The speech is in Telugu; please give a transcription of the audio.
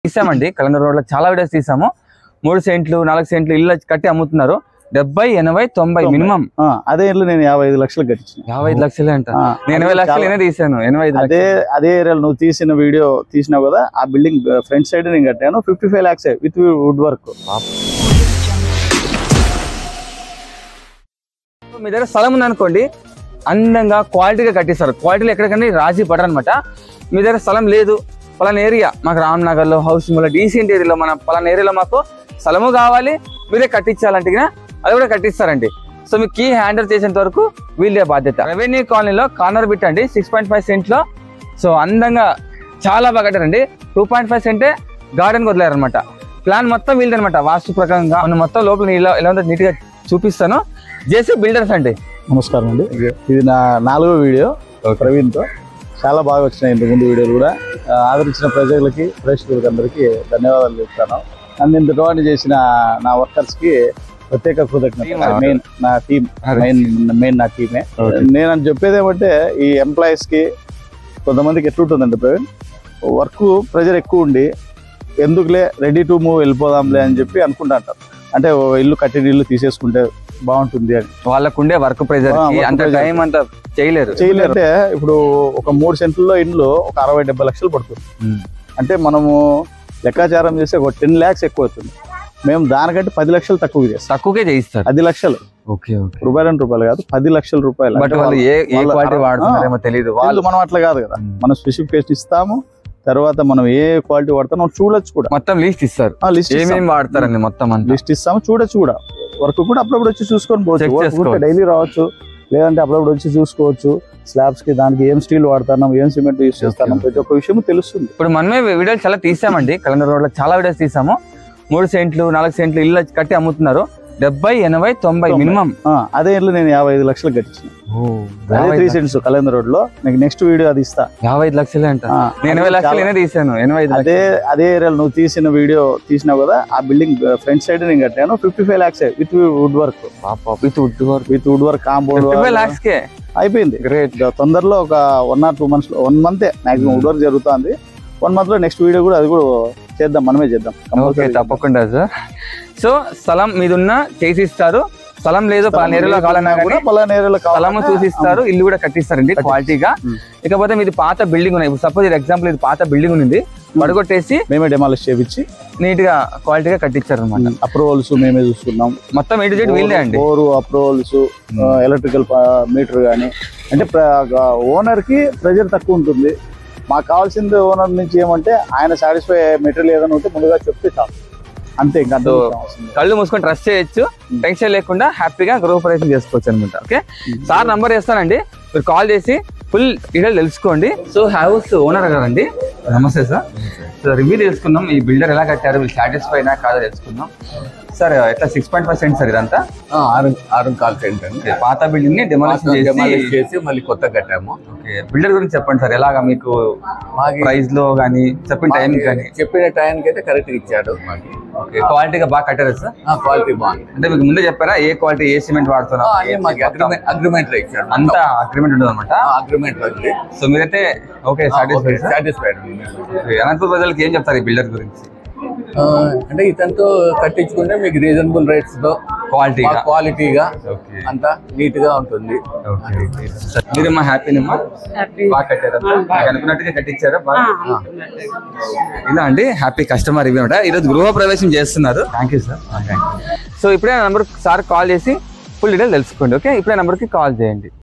తీసామండి కలందర్ రోడ్ లో చాలా వీడియోస్ తీసాము మూడు సెంట్లు నాలుగు సెంట్లు ఇల్లు కట్టి అమ్ముతున్నారు డెబ్బై ఎనభై తొంభై తొంభై. మినిమం ఆ, అదే ఇల్లు నేను యాభై ఐదు లక్షలకు కట్టించిన యాభై ఐదు లక్షలే అంట ఆ, నేను ఎనభై అది లక్షలు చాలా- నేనే తీసాను ఎనభై ఐదు అదే అదే ఏరియాలో నువ్వు తీసిన వీడియో తీసినావు కదా ఆ బిల్డింగ్ ఫ్రంట్ సైడ్ నేను కట్టాను fifty five lakhs with wood work మీ దగ్గర స్థలం ఉందనుకోండి అందంగా క్వాలిటీగా కట్టిస్తారు క్వాలిటీలో ఎక్కడికన్నా రాజీ పడరు అనమాట మీ దగ్గర స్థలం లేదు పలానా ఏరియా మాకు రామ్నగర్ లో హౌస్ లో డీసెంట్ ఏరియాలో మన పలానా ఏరియాలో మాకు స్థలము కావాలి మీరే కట్టించాలంటే గిన అది కూడా కట్టిస్తారండి సో మీకు కీ హ్యాండల్ చేసేంత వరకు వీళ్ళే బాధ్యత రెవెన్యూ కాలనీలో కార్నర్ బిట్ అండి సిక్స్ పాయింట్ ఫైవ్ సెంట్ లో సో అందంగా చాలా బాగా కట్టారండి టూ పాయింట్ ఫైవ్ సెంటే గార్డెన్ వదిలేరనమాట ప్లాన్ మొత్తం వీళ్ళదనమాట వాస్తు ప్రకారంగా మనం మొత్తం లోపల ఇలా ఎలా ఉందో నీట్ గా చూపిస్తాను జేసీ బిల్డర్స్ అండి నమస్కారం అండి ఇది నా నాలుగో వీడియో ప్రవీణ్ తో చాలా బాగా వచ్చినాయి ఇంతకు ముందు వీడియోలు కూడా ఆ, ఆదరించిన ప్రజలకి ప్రేక్షకులకి అందరికీ ధన్యవాదాలు చెప్తాను నన్ను ఇంత వాడిని చేసిన నా వర్కర్స్ కి ప్రత్యేక Team కృతజ్ఞత worker. మెయిన్ నా టీం అరే. మెయిన్ మెయిన్ నా టీమే Okay. నేను అని చెప్పేది ఏమంటే ఈ ఎంప్లాయీస్ కి కొంతమందికి ఎట్లుంటుందండి ప్రవీణ్ వర్క్ ప్రెజర్ ఎక్కువ ఉండి ఎందుకులే రెడీ టు మూవ్ వెళ్ళిపోదాంలే అని చెప్పి అనుకుంటా అంటారు అంటే ఓ ఇల్లు కట్టిన ఇల్లు తీసేసుకుంటే బాగుంటుంది అని వాళ్ళకుండే వర్క్ ప్రెజర్ ఆ, కి work అంత pressure. టైం అంతా చేయలేరు చేయలేదంటే ఇప్పుడు ఒక మూడు సెంట్లలో ఇండ్లు ఒక అరవై డెబ్బై లక్షలు పడుతుంది అంటే మనము లెక్కాచారం చేస్తే ఒక టెన్ ల్యాక్స్ ఎక్కువ అవుతుంది మేము దానికంటే పది లక్షలు తక్కువ చేస్తాం తక్కువకే చేయిస్తారు పది లక్షలు ఓకే ఓకే రూపాయలు రెండు రూపాయలు కాదు పది లక్షల రూపాయలు బట్ అంటే వాళ్ళు ఏ ఏ వాళ్ళ- క్వాలిటీ ఆ, వాడుతున్నారేమో తెలియదు వాళ్ళు వాళ్ళు మనం అట్లా కాదు కదా మనం స్పెసిఫికేషన్ ఇస్తాము తర్వాత మనం ఏ క్వాలిటీ వాడతాం మనం చూడొచ్చు కూడా మొత్తం లిస్ట్ ఇస్తారు లిస్ట్ ఏమేమి వాడతారండి మొత్తం అంతా లిస్ట్ ఇస్తాము చూడొచ్చు కూడా వర్క్ కూడా అప్పుడప్పుడు వచ్చి చూసుకొని Check పోవచ్చు చేసుకోవచ్చు. డైలీ రావచ్చు లేదంటే అప్పుడప్పుడు వచ్చి చూసుకోవచ్చు స్లాబ్స్ కి దానికి ఏం స్టీల్ వాడతాం ఏం సిమెంట్ యూస్ చేస్తాం ప్రతి ఒక్క విషయం తెలుస్తుంది ఇప్పుడు మనమే వీడియోలు చాలా తీసామండి కలందర్ రోడ్ లో చాలా వీడియోస్ తీసాము మూడు సెంట్లు నాలుగు సెంట్లు ఇల్లు కట్టి అమ్ముతున్నారు డెబ్బై ఎనభై తొంభై తొంభై. మినిమం ఆ, అదే ఇల్లు నేను యాభై ఐదు లక్షలు కట్టించిన అదే త్రీ సెంట్స్ కలేందర్ రోడ్ లో నీకు నెక్స్ట్ వీడియో అది ఇస్తా యాభై ఐదు లక్షలే అంట ఆ, నేను ఎనభై అది లక్షలు చాలా- నేనే తీసాను ఎనభై ఐదు అదే అదే ఏరియాలో నువ్వు తీసిన వీడియో తీసినావు కదా ఆ బిల్డింగ్ ఫ్రంట్ సైడ్ నేను కట్టాను fifty five lakhs with wood work with wood work with wood work compound fifty five lakhs కే అయిపోయింది గ్రేట్ ఇక తొందరలో ఒక one or two months one మంతే మాక్సిమం వుడ్ వర్క్ జరుగుతుంది వన్ మంత్ లో నెక్స్ట్ వీడియో కూడా అది కూడా చేద్దాం మనమే చేద్దాం ఓకే Compulsory తప్పకుండా సార్ సో స్థలం మీదున్న చేసి ఇస్తారు స్థలం లేదు చేద్దాం. పలానా ఏరియాలో కావాలన్నా కూడా కానీ పలానా ఏరియాలో స్థలము కావాలన్నా చూసిస్తారు ఇల్లు కూడా కట్టిస్తారండి కట్టిస్తారు. క్వాలిటీగా ఉమ్. ఇకపోతే మీది పాత బిల్డింగ్ ఉన్నాయి ఇప్పుడు సపోజ్ ఎగ్జాంపుల్ ఇది పాత బిల్డింగ్ ఉంది పడగొట్టేసి మేమే డెమాలిష్ చేపించి నీట్ గా క్వాలిటీగా కట్టించారు అనమాట అప్రూవల్స్ మేమే చూసుకున్నాం మొత్తం ఎటు జెడ్ వీళ్ళే అండి బోరు అప్రూవల్స్ ఎలక్ట్రికల్ మీటర్ కానీ అంటే ఓనర్ కి ప్రెజర్ తక్కువ ఉంటుంది మాకు కావాల్సింది ఓనర్ నుంచి ఏమంటే ఆయన సాటిస్ఫై మెటీరియల్ ఏదైనా ఉంటే ముందుగా చెప్తే చాలు అంతే ఇంకా అంతకు మించి అవసరం లేదు. కళ్ళు మూసుకొని ట్రస్ట్ చేయొచ్చు టెన్షన్ లేకుండా హ్యాపీగా గృహ ప్రవేశం చేసుకోవచ్చు అనమాట ఓకే సార్ నంబర్ చేస్తానండి మీరు కాల్ చేసి ఫుల్ డీటెయిల్ తెలుసుకోండి సో హౌస్ ఓనర్ గారండి నమస్తే సార్ సో రివ్యూ తెలుసుకుందాం ఈ బిల్డర్ ఎలా కట్టారు వీళ్ళు సాటిస్ఫై అయినా కాదో తెలుసుకుందాం సార్ ఎట్లా six point five cent sir ఇదంతా ఆ, ఆరు ఆరు కాల్ సెంట్ అండి Okay, పాత బిల్డింగ్ ని డెమాలిషన్ డెమాలిష్ చేసి చేసి మళ్ళీ కొత్త కట్టాము బిల్డర్ గురించి చెప్పండి సార్ ఎలాగా మీకు మాకి ప్రైస్ లో కానీ చెప్పిన టైం మాకి కానీ చెప్పిన టైంకి అయితే కరెక్ట్ ఇచ్చాడు మాకి క్వాలిటీగా బాగా కట్టారు సార్ క్వాలిటీ బాగుంది అంటే మీకు ముందే చెప్పారా ఏ క్వాలిటీ ఏ సిమెంట్ ఆ, వాడుతున్నారు అన్ని మాకి అగ్రిమెంట్ అగ్రిమెంట్ లో ఇచ్చాడు అంతా అగ్రిమెంట్ ఉంటుంది అనమాట అగ్రిమెంట్ లో ఉంది. సో మీరైతే ఓకే ఆ, ఓకే సాటిస్ఫైడ్ సాటిస్ఫైడ్ అనంతపురం ప్రజలకు ఏం చెప్తారు ఈ బిల్డర్ గురించి ఆ, అంటే ఇతనితో కట్టించుకుంటే మీకు రీజనబుల్ రేట్స్ లో క్వాలిటీ క్వాలిటీగా ఓకే అంతా నీట్ గా ఉంటుంది మీరు మా హ్యాపీ నిమ్మా బాగా కట్టారా మీకు అనుకున్నట్టుగా కట్టించారా బాగా ఇలా అండి హ్యాపీ కస్టమర్ ఇవి అనమాట ఈరోజు గృహ ప్రవేశం చేస్తున్నారు థ్యాంక్ యూ సార్ సో ఇప్పుడే నంబర్ సార్ కాల్ చేసి ఫుల్ డీటెయిల్ తెలుసుకోండి ఓకే ఇప్పుడే నంబర్కి కాల్ చేయండి